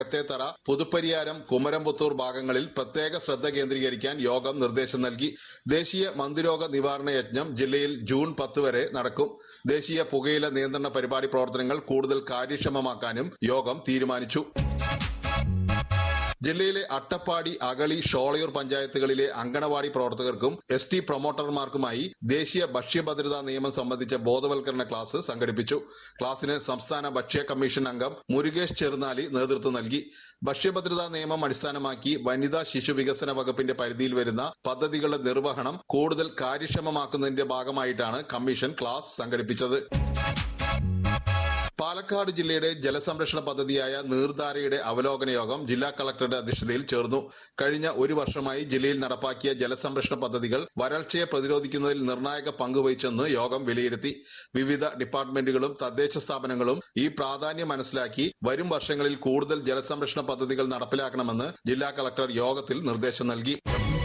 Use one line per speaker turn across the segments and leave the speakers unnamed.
അകത്തേത്തറ പുതുപ്പരിയാരം കുമരംപുത്തൂർ ഭാഗങ്ങളിൽ പ്രത്യേക ശ്രദ്ധ കേന്ദ്രീകരിക്കാൻ യോഗം നിർദ്ദേശം നൽകി ദേശീയ മന്ദുരോഗ നിവാരണ യജ്ഞം ജില്ലയിൽ ജൂൺ പത്ത് വരെ നടക്കും ദേശീയ പുകയില നിയന്ത്രണ പരിപാടി പ്രവർത്തനങ്ങൾ കൂടുതൽ കാര്യക്ഷമമാക്കാനും യോഗം തീരുമാനിച്ചു ജില്ലയിലെ അട്ടപ്പാടി അകളി ഷോളയൂർ പഞ്ചായത്തുകളിലെ അങ്കണവാടി പ്രവർത്തകർക്കും എസ് ടി പ്രൊമോട്ടർമാർക്കുമായി ദേശീയ ഭക്ഷ്യഭദ്രതാ നിയമം സംബന്ധിച്ച ബോധവൽക്കരണ ക്ലാസ് സംഘടിപ്പിച്ചു ക്ലാസിന് സംസ്ഥാന ഭക്ഷ്യ കമ്മീഷൻ അംഗം മുരുകേഷ് ചെറുനാലി നേതൃത്വം നൽകി ഭക്ഷ്യഭദ്രതാ നിയമം അടിസ്ഥാനമാക്കി വനിതാ ശിശു വികസന വകുപ്പിന്റെ പരിധിയിൽ വരുന്ന പദ്ധതികളുടെ നിർവഹണം കൂടുതൽ കാര്യക്ഷമമാക്കുന്നതിന്റെ ഭാഗമായിട്ടാണ് കമ്മീഷൻ ക്ലാസ് സംഘടിപ്പിച്ചത് പാലക്കാട് ജില്ലയുടെ ജലസംരക്ഷണ പദ്ധതിയായ നീർധാരയുടെ അവലോകന യോഗം ജില്ലാ കളക്ടറുടെ അധ്യക്ഷതയിൽ ചേർന്നു കഴിഞ്ഞ ഒരു വർഷമായി ജില്ലയിൽ നടപ്പാക്കിയ ജലസംരക്ഷണ പദ്ധതികൾ വരൾച്ചയെ പ്രതിരോധിക്കുന്നതിൽ നിർണായക പങ്കുവഹിച്ചെന്ന് യോഗം വിലയിരുത്തി വിവിധ ഡിപ്പാർട്ട്മെന്റുകളും തദ്ദേശ സ്ഥാപനങ്ങളും ഈ പ്രാധാന്യം മനസ്സിലാക്കി വരും വർഷങ്ങളിൽ കൂടുതൽ ജലസംരക്ഷണ പദ്ധതികൾ നടപ്പിലാക്കണമെന്ന് ജില്ലാ കളക്ടർ യോഗത്തിൽ നിർദ്ദേശം നൽകി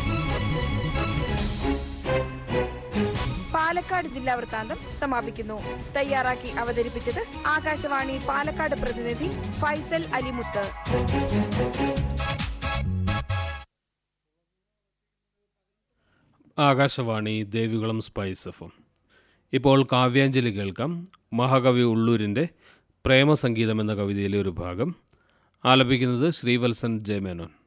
പാലക്കാട് ജില്ലാ വൃത്താന്തം സമാപിക്കുന്നു തയ്യാറാക്കി അവതരിപ്പിച്ചത് ആകാശവാണി പാലക്കാട് പ്രതിനിധി ഫൈസൽ അലിമുത്ത്
ആകാശവാണി ദേവികുളം സ്പൈസ് എഫ് ഇപ്പോൾ കാവ്യാഞ്ജലി കേൾക്കാം മഹാകവി ഉള്ളൂരിൻ്റെ പ്രേമസംഗീതം എന്ന കവിതയിലെ ഒരു ഭാഗം ആലപിക്കുന്നത് ശ്രീവത്സൻ ജയമേനോൻ